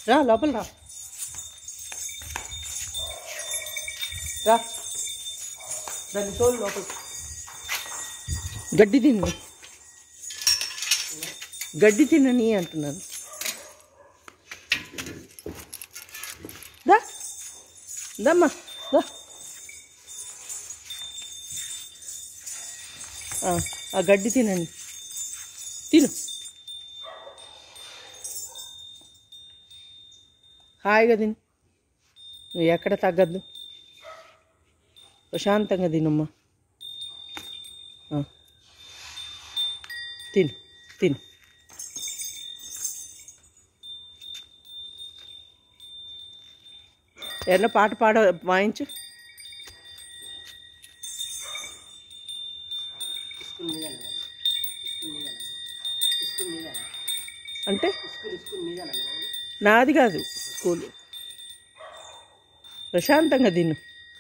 రా లోపల రా రా దాన్ని తోలు లోపల గడ్డి తిను గడ్డి తినని అంటున్నాను దా దమ్మా దా ఆ, ఆ గడ్డి తినండి తిను హాయిగా తిను నువ్వు ఎక్కడ తగ్గద్దు ప్రశాంతంగా తినమ్మా ఆ. తిను తిను ఏమన్నా పాట పాడ వాయించు స్కూల్ మీద స్కూల్ మీద స్కూల్ మీద అంటే స్కూల్ స్కూల్ మీద నాది కాదు స్కూల్ ప్రశాంతంగా తిను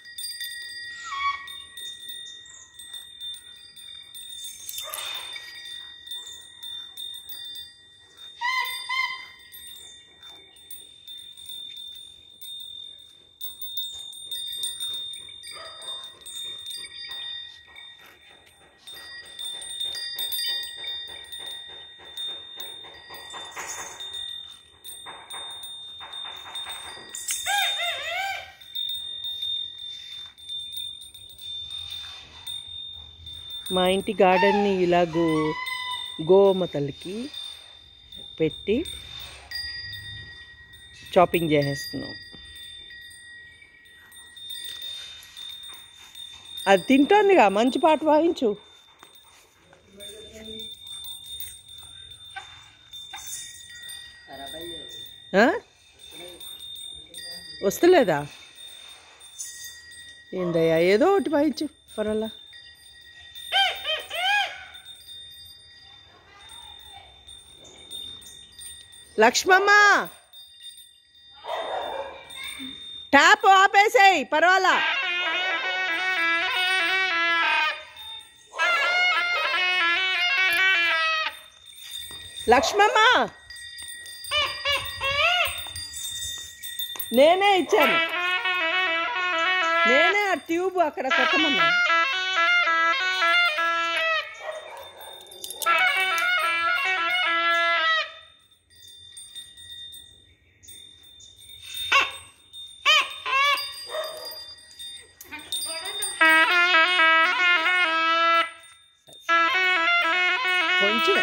మా ఇంటి గార్డెన్ని ఇలా గో గోమతలకి పెట్టి చాపింగ్ చేసేస్తున్నాం అది తింటోందిగా మంచి పాట వాయించు ఖరాబ్ అయింది ఆ? వస్తలేదా ఏందయ్యా ఏదో ఒకటి వాయించు పర్వాలా లక్ష్మమ్మ ట్యాప్ ఆపేసేయ్ పర్వాలా లక్ష్మమ్మ నేనే ఇచ్చాను నేనే ఆ ట్యూబ్ అక్కడ కొట్టమన్నా కొంచెం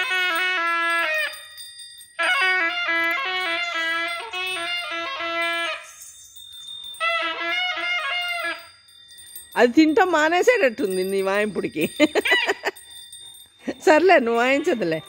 అది తింటాం మానేసేటట్టుంది నీ వాయింపుడికి సర్లే నువ్వు వాయించదులే